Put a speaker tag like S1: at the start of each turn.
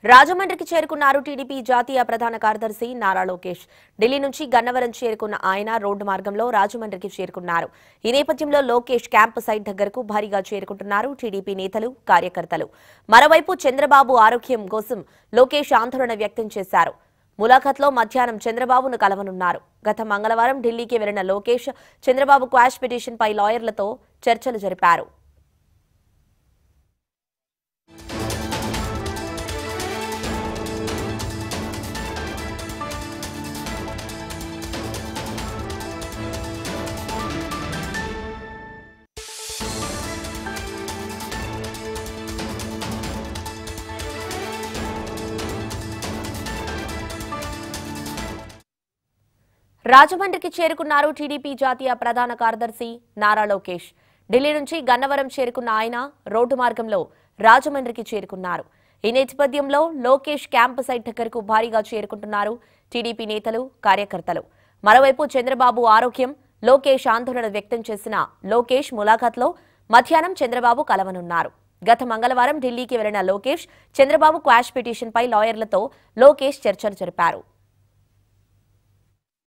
S1: రాజమండ్రికి చేరుకున్నారు టీడీపీ జాతీయ ప్రధాన కార్యదర్శి నారా లోకేష్ ఢిల్లీ నుంచి గన్నవరం చేరుకున్న ఆయన రోడ్డు మార్గంలో రాజమండ్రికి చేరుకున్నారు ఈ నేపథ్యంలో లోకేష్ క్యాంప్ సైట్ దగ్గరకు భారీగా చేరుకుంటున్నారు టీడీపీ నేతలు కార్యకర్తలు మరోవైపు చంద్రబాబు ఆరోగ్యం కోసం లోకేష్ ఆందోళన వ్యక్తం చేశారు ములాఖత్లో మధ్యాహ్నం చంద్రబాబును కలవనున్నారు గత మంగళవారం ఢిల్లీకి వెళ్లిన లోకేష్ చంద్రబాబు క్వాష్ పిటిషన్పై లాయర్లతో చర్చలు జరిపారు రాజమండ్రికి చేరుకున్నారు టీడీపీ జాతీయ ప్రధాన కార్యదర్శి నారా లోకేష్ ఢిల్లీ నుంచి గన్నవరం చేరుకున్న ఆయన రోడ్డు మార్గంలో రాజమండ్రికి చేరుకున్నారు ఈ నేపథ్యంలో లోకేష్ క్యాంప్ సైట్ దగ్గరకు భారీగా చేరుకుంటున్నారు టీడీపీ నేతలు కార్యకర్తలు మరోవైపు చంద్రబాబు ఆరోగ్యం లోకేష్ ఆందోళన వ్యక్తం చేసిన లోకేష్ ములాఖాత్లో మధ్యాహ్నం చంద్రబాబు కలవనున్నారు గత మంగళవారం ఢిల్లీకి వెళ్లిన లోకేష్ చంద్రబాబు క్వాష్ పిటిషన్పై లాయర్లతో లోకేష్ చర్చలు జరిపారు